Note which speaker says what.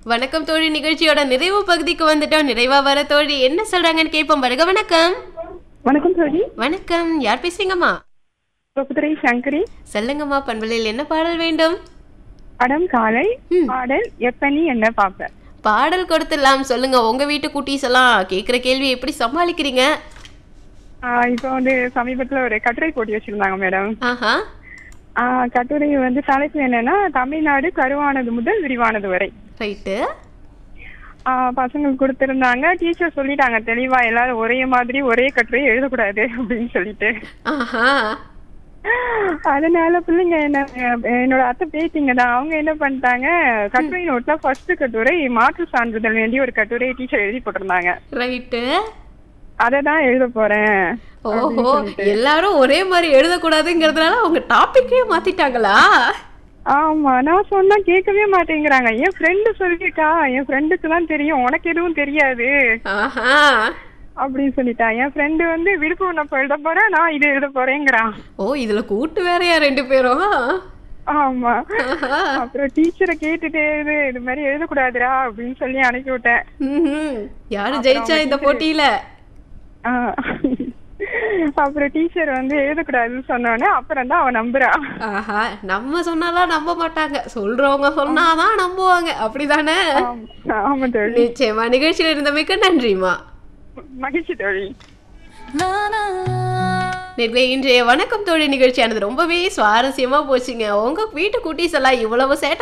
Speaker 1: வணக்கம் தோழி நிகழ்ச்சியோட நிறைவு பகுதிக்கு வந்துட்டோம் நிறைவா வர தோழி என்ன சொல்றாங்கன்னு கேட்போம் வருக வணக்கம்
Speaker 2: வணக்கம் தோழி
Speaker 1: வணக்கம் யார் பேசுறீங்கம்மா
Speaker 2: தொகுதுரை சங்கரி
Speaker 1: சொல்லுங்கம்மா பண்பலையில் என்ன பாடல் வேண்டும்
Speaker 2: படம் காலை
Speaker 1: ம்.
Speaker 2: பாடல் எப்பனி என்ன பாப்ப
Speaker 1: பாடல் கொடுத்துடலாம் சொல்லுங்க உங்க வீட்டு குட்டீஸ் எல்லாம் கேக்குற கேள்வி எப்படி சமாளிக்கிறீங்க
Speaker 2: ஆஹ் இப்போ வந்து சமீபத்துல ஒரு கட்டுரை போட்டி வச்சிருந்தாங்க மேடம்
Speaker 1: ஆஹா
Speaker 2: ஆஹ் கட்டுரை வந்து தலைப்பு என்னன்னா தமிழ்நாடு கருவானது முதல் விரிவானது வரை
Speaker 1: ரைட்டு
Speaker 2: ஆஹ் பசங்களுக்கு கொடுத்திருந்தாங்க டீச்சர் சொல்லிட்டாங்க தெளிவா எல்லாரும் ஒரே மாதிரி ஒரே கட்டுரை எழுதக்கூடாது அப்படின்னு சொல்லிட்டு
Speaker 1: ஆஹா
Speaker 2: அதனால பிள்ளைங்க என்ன என்னோட அத்தை பேத்திங்க தான் அவங்க என்ன பண்ணிட்டாங்க கட்டுரை நோட்ல ஃபர்ஸ்ட் கட்டுரை மாற்று சான்றிதழ் வேண்டி ஒரு கட்டுரை டீச்சர் எழுதி போட்டிருந்தாங்க
Speaker 1: ரைட்டு
Speaker 2: அதை தான் எழுத போறேன்
Speaker 1: ஓஹோ எல்லாரும் ஒரே மாதிரி எழுதக்கூடாதுங்கிறதுனால அவங்க டாபிக்கே மாத்திட்டாங்களா
Speaker 2: ஆமா நான் சொன்னா கேட்கவே மாட்டேங்கிறாங்க என் ஃப்ரெண்டு சொல்லிட்டா என் ஃப்ரெண்டுக்கு தான் தெரியும் உனக்கு எதுவும் தெரியாது
Speaker 1: ஆஹா
Speaker 2: அப்படின்னு சொல்லிட்டா என் ஃப்ரெண்டு வந்து விழுப்புரம் நான் எழுத போறேன் நான் இது எழுத போறேங்கிறான்
Speaker 1: ஓ இதுல கூட்டு வேறயா ரெண்டு பேரும்
Speaker 2: ஆமா
Speaker 1: ஆஹா.
Speaker 2: அப்புறம் டீச்சரை கேட்டுட்டு இது இது மாதிரி எழுதக்கூடாதுடா அப்படின்னு சொல்லி அனுப்பி விட்டேன்
Speaker 1: ம்ஹும். யாரு ஜெயிச்சா இந்த போட்டியில
Speaker 2: ஆ. அப்புறம் டீச்சர் வந்து எழுதக்கூடாதுன்னு சொன்னோடனே அப்புறம் தான் அவன் நம்புறான்
Speaker 1: ஆஹா நம்ம சொன்னாலாம் நம்ப மாட்டாங்க சொல்றவங்க சொன்னாதான் நம்புவாங்க அப்படிதானே
Speaker 2: ஆமா. ஆமா தோழி
Speaker 1: நிச்சயமா நிகழ்ச்சியில் இருந்தமைக்கு நன்றிமா
Speaker 2: மகிழ்ச்சி தோழி
Speaker 1: நேர்களே இன்றைய வணக்கம் தோழி நிகழ்ச்சியானது ரொம்பவே சுவாரஸ்யமா போச்சுங்க உங்க வீட்டு குட்டீஸ் எல்லாம் இவ்வளவு சேட்டை